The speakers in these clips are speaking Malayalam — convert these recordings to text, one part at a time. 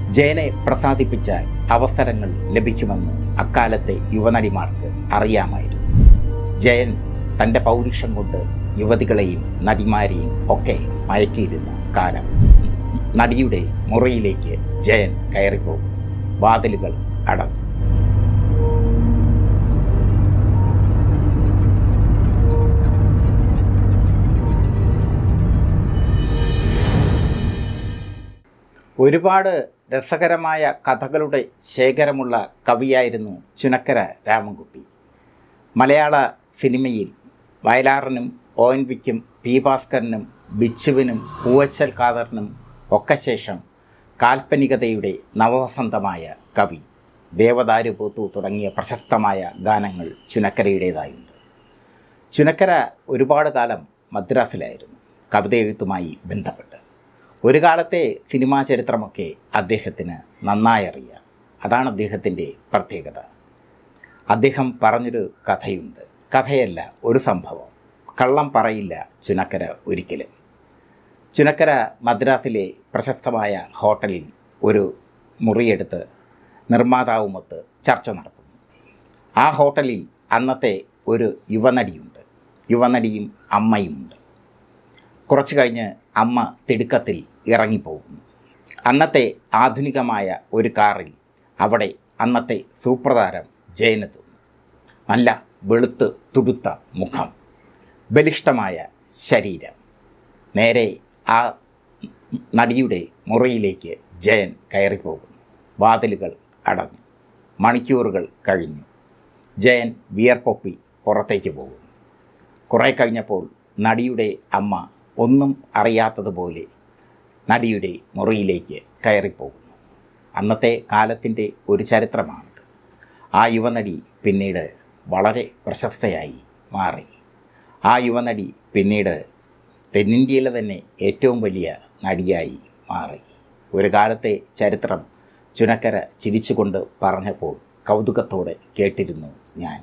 ജയനെ പ്രസാദിപ്പിച്ചാൽ അവസരങ്ങൾ ലഭിക്കുമെന്ന് അക്കാലത്തെ യുവനടിമാർക്ക് അറിയാമായിരുന്നു ജയൻ തൻ്റെ പൗരുഷം കൊണ്ട് യുവതികളെയും നടിമാരെയും ഒക്കെ മയക്കിയിരുന്ന കാലം നടിയുടെ മുറിയിലേക്ക് ജയൻ കയറിപ്പോകുന്നു വാതിലുകൾ അടഞ്ഞു ഒരുപാട് രസകരമായ കഥകളുടെ ശേഖരമുള്ള കവിയായിരുന്നു ചുനക്കര രാമൻകുട്ടി മലയാള സിനിമയിൽ വയലാറിനും ഒ എൻ വിക്കും പി ഭാസ്കരനും ബിച്ചുവിനും പൂവച്ചൽ ഖാദറിനും ഒക്കെ ശേഷം കാൽപ്പനികതയുടെ നവവസന്തമായ കവി ദേവദാരു പൂത്തു തുടങ്ങിയ പ്രശസ്തമായ ഗാനങ്ങൾ ചുനക്കരയുടേതായുണ്ട് ചുനക്കര ഒരുപാട് കാലം മദ്രാസിലായിരുന്നു കവിതയെഴുത്തുമായി ബന്ധപ്പെട്ട് ഒരു കാലത്തെ സിനിമാ ചരിത്രമൊക്കെ അദ്ദേഹത്തിന് നന്നായി അറിയാം അതാണ് അദ്ദേഹത്തിൻ്റെ പ്രത്യേകത അദ്ദേഹം പറഞ്ഞൊരു കഥയുണ്ട് കഥയല്ല ഒരു സംഭവം കള്ളം പറയില്ല ചുനക്കര ഒരിക്കലും ചുനക്കര മദ്രാസിലെ പ്രശസ്തമായ ഹോട്ടലിൽ ഒരു മുറിയെടുത്ത് നിർമ്മാതാവുമൊത്ത് ചർച്ച നടത്തുന്നു ആ ഹോട്ടലിൽ അന്നത്തെ ഒരു യുവനടിയുണ്ട് യുവനടിയും അമ്മയുമുണ്ട് കുറച്ച് കഴിഞ്ഞ് അമ്മ തിടുക്കത്തിൽ ഇറങ്ങിപ്പോകുന്നു അന്നത്തെ ആധുനികമായ ഒരു കാറിൽ അവിടെ അന്നത്തെ സൂപ്രതാരം ജയനെത്തുന്നു നല്ല വെളുത്ത് തുടുത്ത മുഖം ബലിഷ്ടമായ ശരീരം നേരെ ആ നടിയുടെ മുറിയിലേക്ക് ജയൻ കയറിപ്പോകുന്നു വാതിലുകൾ അടഞ്ഞു മണിക്കൂറുകൾ കഴിഞ്ഞു ജയൻ വിയർപ്പൊപ്പി പുറത്തേക്ക് പോകുന്നു കുറേ കഴിഞ്ഞപ്പോൾ നടിയുടെ അമ്മ ഒന്നും അറിയാത്തതുപോലെ നടിയുടെ മുറിയിലേക്ക് കയറിപ്പോകുന്നു അന്നത്തെ കാലത്തിൻ്റെ ഒരു ചരിത്രമാണിത് ആ യുവനടി പിന്നീട് വളരെ പ്രശസ്തയായി മാറി ആ യുവനടി പിന്നീട് തെന്നിന്ത്യയിലെ തന്നെ ഏറ്റവും വലിയ നടിയായി മാറി ഒരു കാലത്തെ ചരിത്രം ചുനക്കര ചിരിച്ചുകൊണ്ട് പറഞ്ഞപ്പോൾ കൗതുകത്തോടെ കേട്ടിരുന്നു ഞാൻ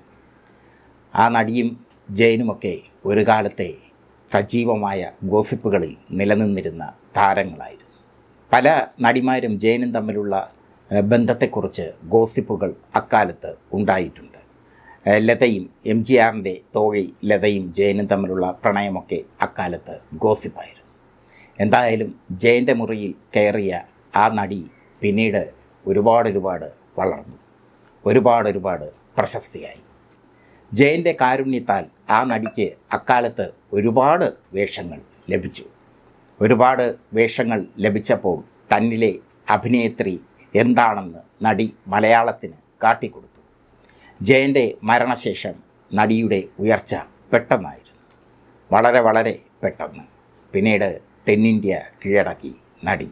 ആ നടിയും ജയനുമൊക്കെ ഒരു കാലത്തെ സജീവമായ ഗോസിപ്പുകളിൽ നിലനിന്നിരുന്ന താരങ്ങളായിരുന്നു പല നടിമാരും ജയനും തമ്മിലുള്ള ഏഹ്, ബന്ധത്തെക്കുറിച്ച് ഗോസിപ്പുകൾ അക്കാലത്ത് ഉണ്ടായിട്ടുണ്ട് ഏഹ്, ലതയും എം ജി ആറിൻ്റെ തോഴി ലതയും ജയനും തമ്മിലുള്ള പ്രണയമൊക്കെ അക്കാലത്ത് ഗോസിപ്പായിരുന്നു എന്തായാലും ജയൻ്റെ മുറിയിൽ കയറിയ ആ നടി പിന്നീട് ഒരുപാട് ഒരുപാട് വളർന്നു ഒരുപാട് ഒരുപാട് പ്രശസ്തിയായി ജയൻ്റെ കാരുണ്യത്താൽ ആ നടിക്ക് അക്കാലത്ത് ഒരുപാട് വേഷങ്ങൾ ലഭിച്ചു ഒരുപാട് വേഷങ്ങൾ ലഭിച്ചപ്പോൾ തന്നിലെ അഭിനേത്രി എന്താണെന്ന് നടി മലയാളത്തിന് കാട്ടിക്കൊടുത്തു ജയൻ്റെ മരണശേഷം നടിയുടെ ഉയർച്ച പെട്ടെന്നായിരുന്നു വളരെ വളരെ പെട്ടെന്ന് പിന്നീട് തെന്നിന്ത്യ കീഴടക്കി നടി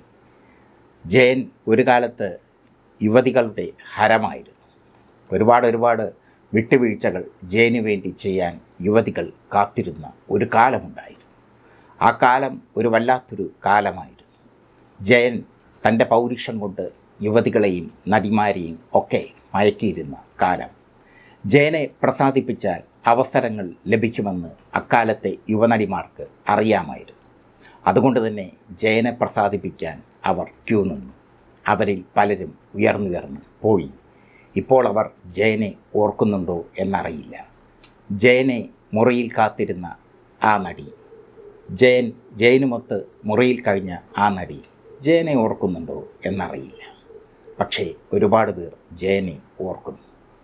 ജയൻ ഒരു കാലത്ത് യുവതികളുടെ ഹരമായിരുന്നു ഒരുപാട് ഒരുപാട് വിട്ടുവീഴ്ചകൾ ജയന് വേണ്ടി ചെയ്യാൻ യുവതികൾ കാത്തിരുന്ന ഒരു കാലമുണ്ടായിരുന്നു ആ കാലം ഒരു വല്ലാത്തൊരു കാലമായിരുന്നു ജയൻ തൻ്റെ പൗരുഷം കൊണ്ട് യുവതികളെയും നടിമാരെയും ഒക്കെ മയക്കിയിരുന്ന കാലം ജയനെ പ്രസാദിപ്പിച്ചാൽ അവസരങ്ങൾ ലഭിക്കുമെന്ന് അക്കാലത്തെ യുവനടിമാർക്ക് അറിയാമായിരുന്നു അതുകൊണ്ട് തന്നെ ജയനെ പ്രസാദിപ്പിക്കാൻ അവർ ക്യൂ നിന്നു അവരിൽ പലരും ഉയർന്നുയർന്ന് പോയി ഇപ്പോൾ അവർ ജയനെ ഓർക്കുന്നുണ്ടോ എന്നറിയില്ല ജയനെ മുറിയിൽ കാത്തിരുന്ന ആ നടി ജയൻ ജയനുമൊത്ത് മുറിയിൽ കഴിഞ്ഞ ആ നടി ജയനെ ഓർക്കുന്നുണ്ടോ എന്നറിയില്ല പക്ഷേ ഒരുപാട് പേർ ജയനെ ഓർക്കുന്നു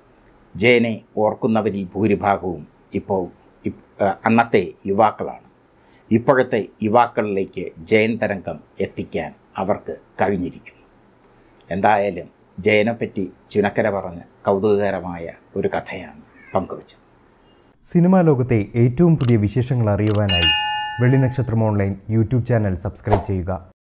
ജയനെ ഓർക്കുന്നവരിൽ ഭൂരിഭാഗവും ഇപ്പോൾ ഇപ്- ആ, അന്നത്തെ യുവാക്കളാണ് ഇപ്പോഴത്തെ യുവാക്കളിലേക്ക് ജയൻ തരംഗം എത്തിക്കാൻ അവർക്ക് കഴിഞ്ഞിരിക്കുന്നു എന്തായാലും ജയനെപ്പറ്റി ചുനക്കര പറഞ്ഞ കൗതുകകരമായ ഒരു കഥയാണ് പങ്കുവച്ചത് സിനിമാ ലോകത്തെ ഏറ്റവും പുതിയ വിശേഷങ്ങൾ അറിയുവാനായി Vellinakshatram online YouTube channel subscribe ചെയ്യുക